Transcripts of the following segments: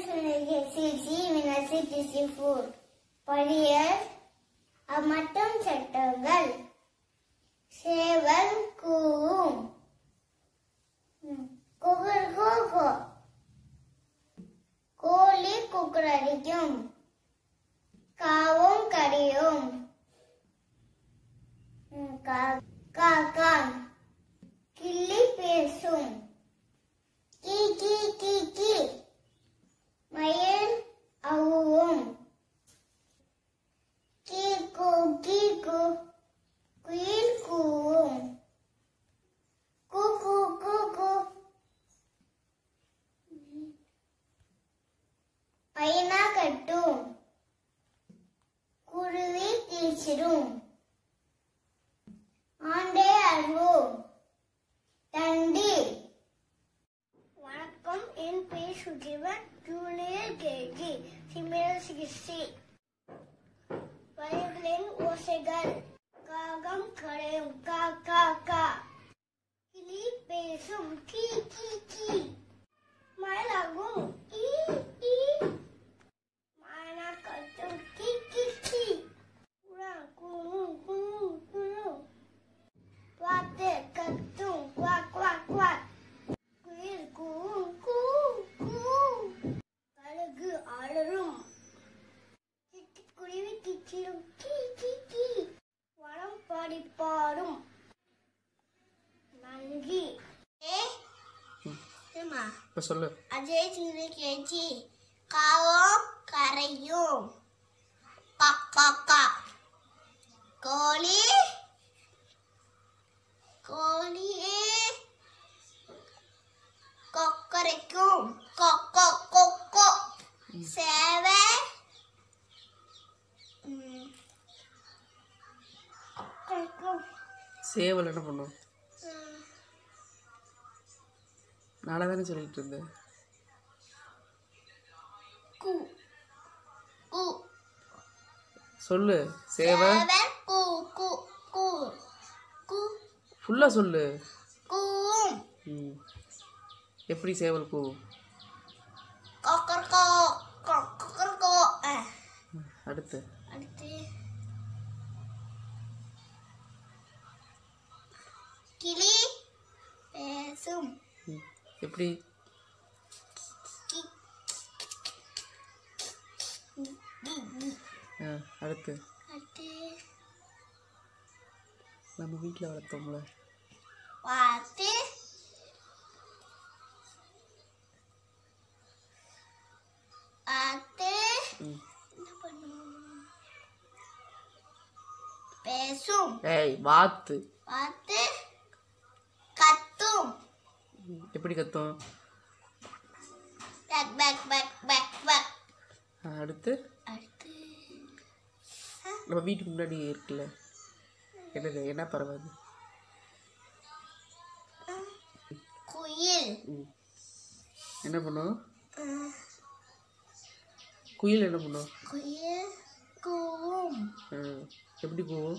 CC வினசி டிசி ஃபோர் பரியர் அமட்டும் சட்டங்கள் சேவல் கூவும் குகர் கோகோ கோழி குக்கரடிக்கும் காவும் கரியும் காக்கா கிள்ளி பேசும் கீ கீ கீ கீ மயில் அவுவும் கீ கூ கீ கூ குயில் கூவும் கூ கூ கூ கூ பையனா கட்டும் குருவி தீச்சிடும் ஆண்டே அருவோம் தண்டி வணக்கம் என் பேர் சுஜீவன் ஜூனியர் கேஜி சிமிழ் சிகிச்சை வயல்களின் ஓசைகள் காகம் கரையும் கா கா கா கிளி பேசும் கீ கீ கீ மயிலாகும் ஈ ஈ மானா கட்டும் கீ கீ கீ புறா கூவும் கூவும் கூவும் வாத்து கத்தும் குவாக் குவாக் குவாக் குயில் கூவும் கூ கூ கழுகு அலறும் சிட்டுக்குருவி கிச்சிடும் கீ கீ கீ வனம் பாடி பாடும் நன்றி ஏ ஏமா இப்போ சொல்லு அஜய் சிறு கேஜி காவும் கரையும் கக்கா கோழி கோழியே கொக்கரைக்கும் கொக்கோ கொக்கோ சேவை ம், கொக்கரைக்கும். சேவல் என்ன பண்ணும் ம், நாளை தானே சொல்லிட்டு இருந்தேன் கூ கூ சொல்லு சேவை சேவை கூ கூ கூ கூ ஃபுல்லாக சொல்லு கூவும் ம் எப்படி சேவல் பூ கொக்கரக்கோ கொக்கரக்கோ அஹ். அடுத்து அடுத்து கிளி பேசும் ம் எப்படி கி- கி- கி. ஆ அடுத்து அடுத்து நம்ம வீட்டில் வளர்த்தோம்ல பார்த்து பார்த்து ம் என்ன பண்ணும் பேசும் ஏய் வாத்து பார்த்து கத்தும் ம், எப்படி கத்தும் பேக் பேக் பேக் பேக் பேக் ஆ, அடுத்து அடுத்து நம்ம வீட்டுக்கு முன்னாடி இருக்குல்ல என்னது என்ன பறவை அது குயில் ம் என்ன பண்ணும் குயில் என்ன பண்ணும் குயில் கூவும் ஆ, எப்படி போகும்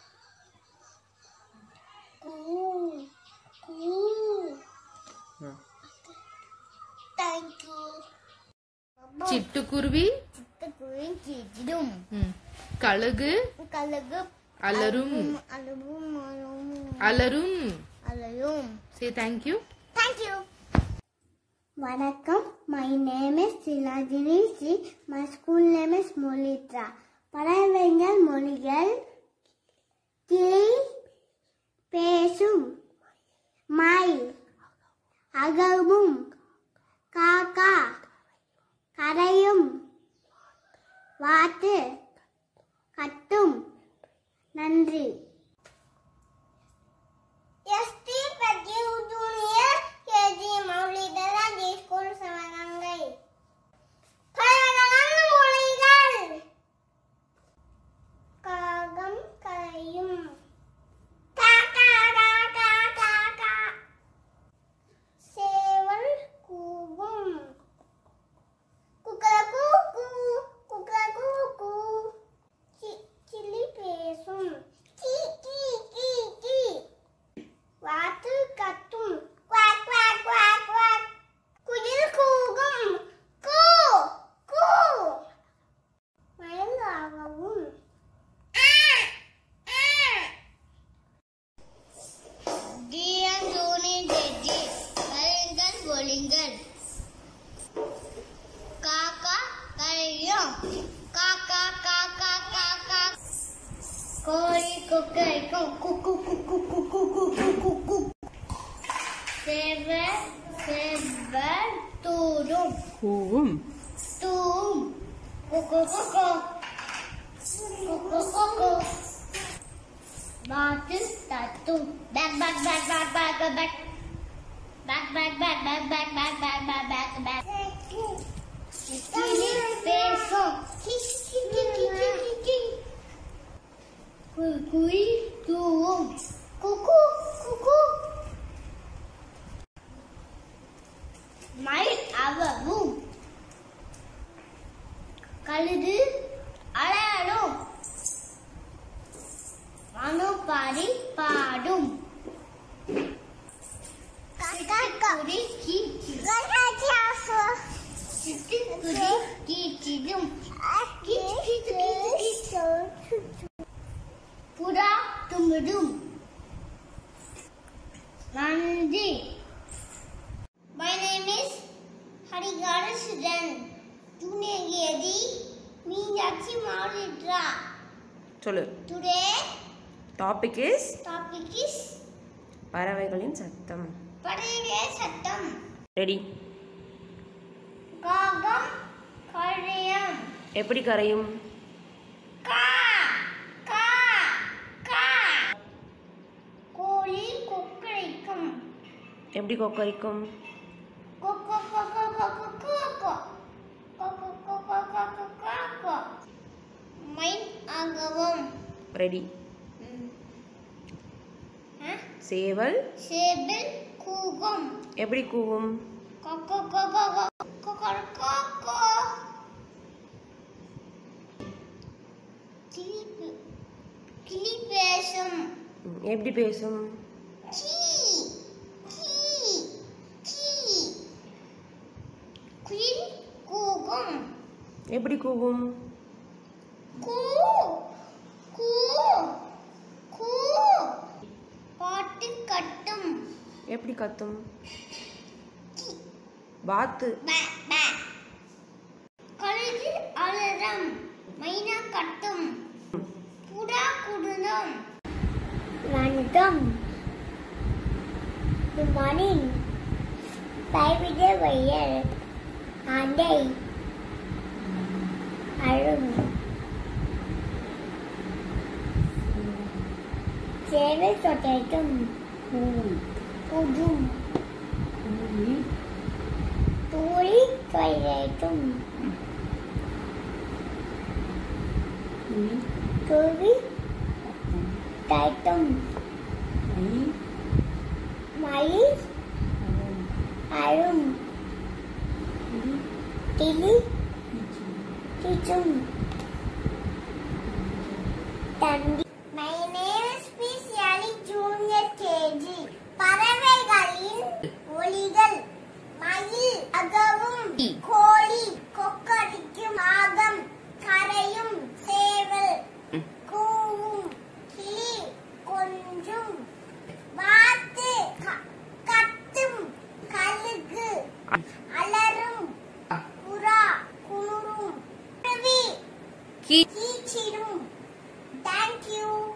கூ கூ ஆ தேங்க்யூ சிட்டுக்குருவி சிட்டுக்குருவி கீச்சிடும் ம். கழுகு கழுகு அலரும் அலரும் அலரும் அலரும் அலரும் சே தேங்க்யூ தேங்க்யூ வணக்கம் மை நேம் இஸ் சிலாஜினி சி மை ஸ்கூல் நேம் இஸ் மொலித்ரா பறவைகள் மொழிகள் கிளி பேசும் மயில் அகவும் காக்கா கரையும் வாத்து கட்டும் நன்றி எஸ்டி பட்டியூ ஜூனியர் கேஜி மௌலிதராஜி ஸ்கூல் சிவகங்கை பழகான மொழிகள் காகம் கரையும் காக்கா காக்கா காக்கா சேவல் கூவும் கொக்கரிக்கும் குக்கு குக்கு குக்கு குக்கு குக்கு சேவர் சேவர் தூரும் கூவும் தூம் குக்கு குக்கு குக்கு குக்கு பாத்து தத்தும் பேக் பேக் பேக் பேக் பேக் பேக் பேக் பேக் பேக் பேக் பேக் பேக் பேக் பேக் பேக் பேக் கிளி பேசும் கி கி கி கி கி கி கி குய் குய் தூவும் குக்கு குக்கு மயில் அவவும் கழுது அலரும் மனுபாடி பாடும் சிட்டுக்குருவி கீச்சிடும். சிட்டுக்குருவி கீச்சிடும். கீச் கீச் கீச் கீச். புறா தும்பிடும் நன்றி My name is Harigara Sudan. Junior Gedi, Meenakshi Mauritra. சொல்லு Today topic is topic is பறவைகளின் சத்தம் பறவை சட்டம் ரெடி காகம் கழையம் எப்படி கரையும் கா கா கா கோழி கொக்கரைக்கும் எப்படி கொக்கரிக்கும் கொக்கோ கொக்கோ கொக்கோ கொக்கோ கொக்கோ கொக்கோ கொக்கோ கொக்கோ மைன் ஆகவும் ரெடி சேவல் சேபில் கூகும் எப்படி கூவும் கொக்கோ கொக்கோ கொக்கோ கொக்கோ கிளி பே- கிளி பேசும் ம், எப்படி பேசும் கீ கீ கீ குயில் கூகும் எப்படி கூவும் கூ கூ கூ பாட்டு கட்டும் எப்படி கத்தும் வாத்து பே பே கழுகு அலறம் மைனா கட்டும் புறா குடுதம் வணக்கம் குட் மார்னிங் பைவிட வயல் ஆண்டை அழும் சேவை சொட்டைக்கும் புதும் தூரி தொலைக்கும் குருவி தைட்டும் மயில் அழும் கிளி கிச்சும் தண்டி My name is Specially Junior KG. பறவைகளின் ஒலிகள் மயில் அகவும் கோழி கொக்கடிக்கும் ஆகம் கரையும் சேவல் கூவும் கிளி கொஞ்சும் வாத்து க- கத்தும் கழுகு அலறும் புறா குளிரும் குருவி கீ கீச்சிடும் தேங்க்யூ